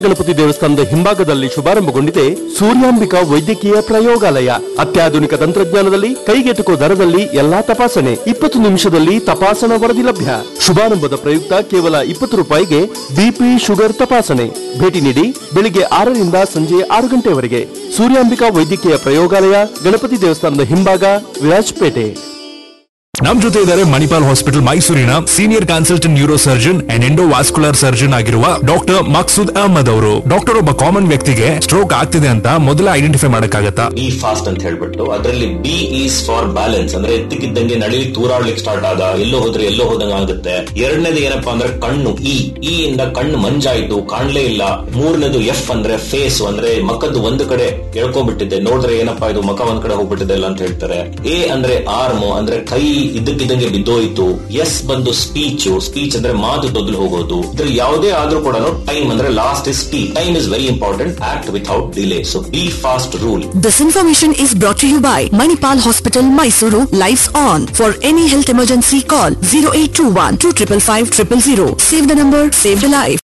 ಗಣಪತಿ ದೇವಸ್ಥಾನದ ಹಿಂಭಾಗದಲ್ಲಿ ಶುಭಾರಂಭಗೊಂಡಿದೆ ಸೂರ್ಯಾಂಬಿಕಾ ವೈದ್ಯಕೀಯ ಪ್ರಯೋಗಾಲಯ ಅತ್ಯಾಧುನಿಕ ತಂತ್ರಜ್ಞಾನದಲ್ಲಿ ಕೈಗೆಟುಕುವ ದರದಲ್ಲಿ ಎಲ್ಲಾ ತಪಾಸಣೆ ಇಪ್ಪತ್ತು ನಿಮಿಷದಲ್ಲಿ ತಪಾಸಣಾ ವರದಿ ಲಭ್ಯ ಶುಭಾರಂಭದ ಪ್ರಯುಕ್ತ ಕೇವಲ ಇಪ್ಪತ್ತು ರೂಪಾಯಿಗೆ ಬಿಪಿ ಶುಗರ್ ತಪಾಸಣೆ ಭೇಟಿ ನೀಡಿ ಬೆಳಿಗ್ಗೆ ಆರರಿಂದ ಸಂಜೆ ಆರು ಗಂಟೆವರೆಗೆ ಸೂರ್ಯಾಂಬಿಕಾ ವೈದ್ಯಕೀಯ ಪ್ರಯೋಗಾಲಯ ಗಣಪತಿ ದೇವಸ್ಥಾನದ ಹಿಂಭಾಗ ವಿರಾಜಪೇಟೆ ನಮ್ ಜೊತೆ ಇದ್ದಾರೆ ಮಣಿಪಾಲ್ ಹಾಸ್ಪಿಟಲ್ ಮೈಸೂರಿನ senior consultant neuro surgeon and endovascular surgeon ಆಗಿರುವ ಡಾಕ್ಟರ್ ಮಕ್ಸೂದ್ ಅಹಮದ್ ಅವರು ಡಾಕ್ಟರ್ ಒಬ್ಬ ಕಾಮನ್ ವ್ಯಕ್ತಿಗೆ ಸ್ಟ್ರೋಕ್ ಆಗ್ತಿದೆ ಅಂತ ಮೊದಲ ಐಡೆಂಟಿಫೈ ಮಾಡಕ್ಕಾಗತ್ತಾ ಬಿ ಫಾಸ್ಟ್ ಅಂತ ಹೇಳ್ಬಿಟ್ಟು ಅದರಲ್ಲಿ ಬಿ ಈಸ್ ಫಾರ್ ಬ್ಯಾಲೆನ್ಸ್ ಅಂದ್ರೆ ಎತ್ತಿಕ್ಕಿದ್ದಂಗೆ ನಳಿ ತೂರಾಡ್ಲಿಕ್ಕೆ ಸ್ಟಾರ್ಟ್ ಆದ ಎಲ್ಲೋ ಹೋದ್ರೆ ಎಲ್ಲೋ ಹೋದಂಗ ಆಗುತ್ತೆ ಎರಡನೇದು ಏನಪ್ಪಾ ಅಂದ್ರೆ ಕಣ್ಣು ಇ ಇ ಇಂದ ಕಣ್ಣು ಮಂಜಾಯ್ತು ಕಾಣ್ಲೇ ಇಲ್ಲ ಮೂರನೇದು ಎಫ್ ಅಂದ್ರೆ ಫೇಸ್ ಅಂದ್ರೆ ಮಕ್ಕದ್ದು ಒಂದು ಕಡೆ ಎಳ್ಕೊಂಡ್ಬಿಟ್ಟಿದೆ ನೋಡಿದ್ರೆ ಏನಪ್ಪಾ ಇದು ಮಕ ಒಂದ್ ಕಡೆ ಹೋಗ್ಬಿಟ್ಟಿದೆ ಇಲ್ಲ ಅಂತ ಹೇಳ್ತಾರೆ ಎ ಅಂದ್ರೆ ಆರ್ಮ್ ಅಂದ್ರೆ ಕೈ ಇದ್ದಕ್ಕಿದ್ದಂಗೆ ಬಿದ್ದೋಯ್ತು ಎಸ್ ಬಂದು ಸ್ಪೀಚ್ ಸ್ಪೀಚ್ ಅಂದ್ರೆ ಮಾತು ದೊಡ್ಲು ಹೋಗೋದು ಇದ್ರ ಯಾವುದೇ ಆದ್ರೂ ಕೂಡ ಟೈಮ್ ಅಂದ್ರೆ last is speech time is very important act without delay so be fast rule This information is brought to you by Manipal Hospital, Mysuru. Lights on. For any health emergency, call 0821 255 000. Save the number, save the life.